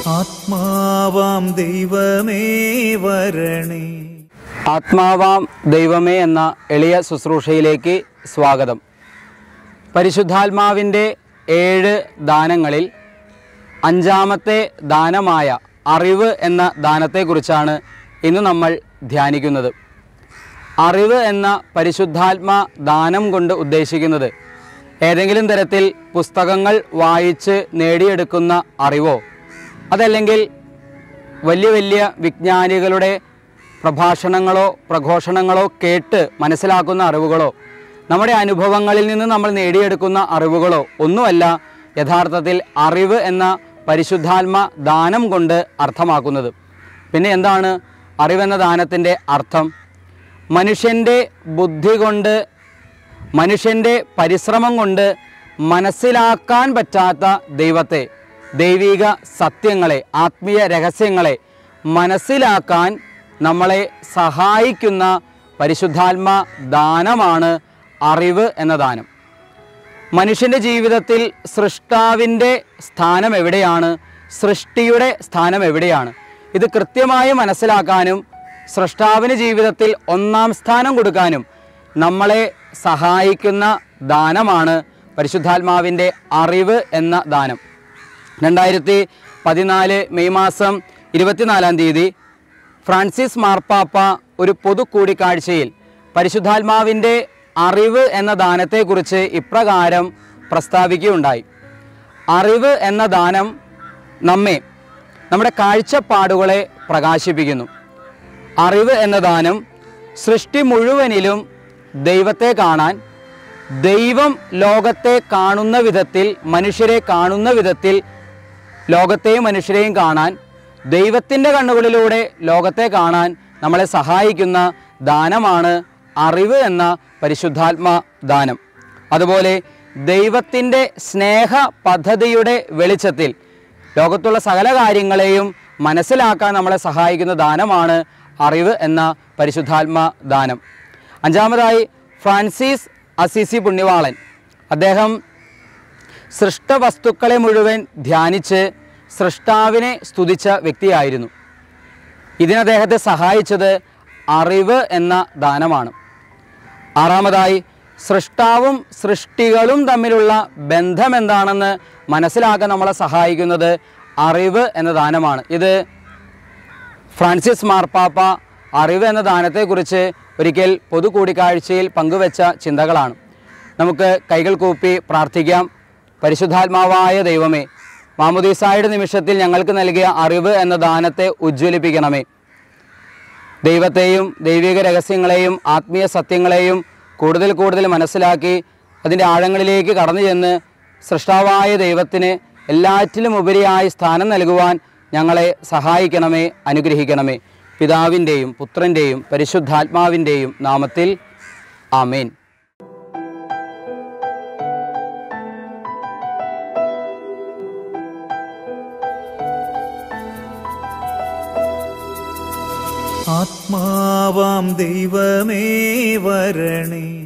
ആത്മാവാം ദൈവമേ വരണേ ആത്മാവാം ദൈവമേ എന്ന എളിയ ശുശ്രൂഷയിലേക്ക് സ്വാഗതം പരിശുദ്ധാത്മാവിൻ്റെ ഏഴ് ദാനങ്ങളിൽ അഞ്ചാമത്തെ ദാനമായ അറിവ് എന്ന ദാനത്തെക്കുറിച്ചാണ് ഇന്ന് നമ്മൾ ധ്യാനിക്കുന്നത് അറിവ് എന്ന പരിശുദ്ധാത്മ ദാനം കൊണ്ട് ഉദ്ദേശിക്കുന്നത് ഏതെങ്കിലും തരത്തിൽ പുസ്തകങ്ങൾ വായിച്ച് നേടിയെടുക്കുന്ന അറിവോ അതല്ലെങ്കിൽ വലിയ വലിയ വിജ്ഞാനികളുടെ പ്രഭാഷണങ്ങളോ പ്രഘോഷണങ്ങളോ കേട്ട് മനസ്സിലാക്കുന്ന അറിവുകളോ നമ്മുടെ അനുഭവങ്ങളിൽ നിന്ന് നമ്മൾ നേടിയെടുക്കുന്ന അറിവുകളോ ഒന്നുമല്ല യഥാർത്ഥത്തിൽ അറിവ് എന്ന പരിശുദ്ധാത്മ ദാനം കൊണ്ട് അർത്ഥമാക്കുന്നത് പിന്നെ എന്താണ് അറിവെന്ന ദാനത്തിൻ്റെ അർത്ഥം മനുഷ്യൻ്റെ ബുദ്ധി കൊണ്ട് മനുഷ്യൻ്റെ പരിശ്രമം കൊണ്ട് മനസ്സിലാക്കാൻ പറ്റാത്ത ദൈവത്തെ ദൈവിക സത്യങ്ങളെ ആത്മീയ രഹസ്യങ്ങളെ മനസ്സിലാക്കാൻ നമ്മളെ സഹായിക്കുന്ന പരിശുദ്ധാത്മ ദാനമാണ് അറിവ് എന്ന ദാനം മനുഷ്യൻ്റെ ജീവിതത്തിൽ സൃഷ്ടാവിൻ്റെ സ്ഥാനം എവിടെയാണ് സൃഷ്ടിയുടെ സ്ഥാനം എവിടെയാണ് ഇത് കൃത്യമായി മനസ്സിലാക്കാനും സൃഷ്ടാവിന് ജീവിതത്തിൽ ഒന്നാം സ്ഥാനം കൊടുക്കാനും നമ്മളെ സഹായിക്കുന്ന ദാനമാണ് പരിശുദ്ധാത്മാവിൻ്റെ അറിവ് എന്ന ദാനം രണ്ടായിരത്തി പതിനാല് മെയ് മാസം ഇരുപത്തിനാലാം തീയതി ഫ്രാൻസിസ് മാർപ്പാപ്പ ഒരു പൊതു കൂടിക്കാഴ്ചയിൽ പരിശുദ്ധാത്മാവിൻ്റെ അറിവ് എന്ന ദാനത്തെക്കുറിച്ച് ഇപ്രകാരം പ്രസ്താവിക്കുകയുണ്ടായി അറിവ് എന്ന ദാനം നമ്മെ നമ്മുടെ കാഴ്ചപ്പാടുകളെ പ്രകാശിപ്പിക്കുന്നു അറിവ് എന്ന ദാനം സൃഷ്ടി മുഴുവനിലും ദൈവത്തെ കാണാൻ ദൈവം ലോകത്തെ കാണുന്ന വിധത്തിൽ മനുഷ്യരെ കാണുന്ന വിധത്തിൽ ലോകത്തെയും മനുഷ്യരെയും കാണാൻ ദൈവത്തിൻ്റെ കണ്ണുകളിലൂടെ ലോകത്തെ കാണാൻ നമ്മളെ സഹായിക്കുന്ന ദാനമാണ് അറിവ് എന്ന പരിശുദ്ധാത്മ ദാനം അതുപോലെ ദൈവത്തിൻ്റെ സ്നേഹ പദ്ധതിയുടെ വെളിച്ചത്തിൽ ലോകത്തുള്ള സകല കാര്യങ്ങളെയും മനസ്സിലാക്കാൻ നമ്മളെ സഹായിക്കുന്ന ദാനമാണ് അറിവ് എന്ന പരിശുദ്ധാത്മ ദാനം അഞ്ചാമതായി ഫ്രാൻസിസ് അസിസി പുണ്യവാളൻ അദ്ദേഹം സൃഷ്ടവസ്തുക്കളെ മുഴുവൻ ധ്യാനിച്ച് സൃഷ്ടാവിനെ സ്തുതിച്ച വ്യക്തിയായിരുന്നു ഇതിന് അദ്ദേഹത്തെ സഹായിച്ചത് അറിവ് എന്ന ദാനമാണ് ആറാമതായി സൃഷ്ടാവും സൃഷ്ടികളും തമ്മിലുള്ള ബന്ധം എന്താണെന്ന് മനസ്സിലാക്കാൻ നമ്മളെ സഹായിക്കുന്നത് അറിവ് എന്ന ദാനമാണ് ഇത് ഫ്രാൻസിസ് മാർപ്പാപ്പ അറിവ് എന്ന ദാനത്തെക്കുറിച്ച് ഒരിക്കൽ പൊതു കൂടിക്കാഴ്ചയിൽ പങ്കുവെച്ച ചിന്തകളാണ് നമുക്ക് കൈകൾ കൂപ്പി പ്രാർത്ഥിക്കാം പരിശുദ്ധാത്മാവായ ദൈവമേ മാമുദീസായുടെ നിമിഷത്തിൽ ഞങ്ങൾക്ക് നൽകിയ അറിവ് എന്ന ദാനത്തെ ഉജ്ജ്വലിപ്പിക്കണമേ ദൈവത്തെയും ദൈവിക രഹസ്യങ്ങളെയും ആത്മീയ സത്യങ്ങളെയും കൂടുതൽ കൂടുതൽ മനസ്സിലാക്കി അതിൻ്റെ ആഴങ്ങളിലേക്ക് കടന്നു ചെന്ന് സൃഷ്ടാവായ ദൈവത്തിന് എല്ലാറ്റിലും ഉപരിയായി സ്ഥാനം നൽകുവാൻ ഞങ്ങളെ സഹായിക്കണമേ അനുഗ്രഹിക്കണമേ പിതാവിൻ്റെയും പുത്രൻ്റെയും പരിശുദ്ധാത്മാവിൻ്റെയും നാമത്തിൽ ആമേൻ ആത്മാവാം ദൈവമേ വരണേ